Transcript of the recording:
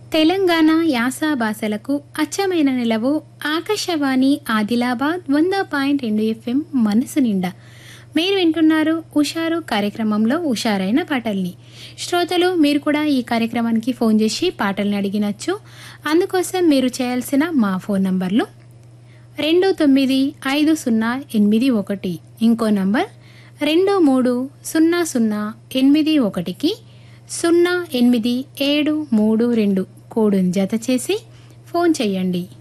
తెలంగాణ యాస భాషలకు అచ్చమైన నిలవు ఆకాశవాణి ఆదిలాబాద్ వంద పాయింట్ రెండు ఎఫ్ఎం మనసు నిండా మీరు వింటున్నారు ఉషారు కార్యక్రమంలో ఉషారైన పాటల్ని శ్రోతలు మీరు కూడా ఈ కార్యక్రమానికి ఫోన్ చేసి పాటల్ని అడిగినచ్చు అందుకోసం మీరు చేయాల్సిన మా ఫోన్ నంబర్లు రెండు తొమ్మిది ఐదు సున్నా ఎనిమిది ఒకటి ఇంకో నంబర్ రెండు మూడు సున్నా సున్నా ఎనిమిది ఒకటికి సున్నా ఎనిమిది ఏడు మూడు రెండు కోడుని జత చేసి ఫోన్ చేయండి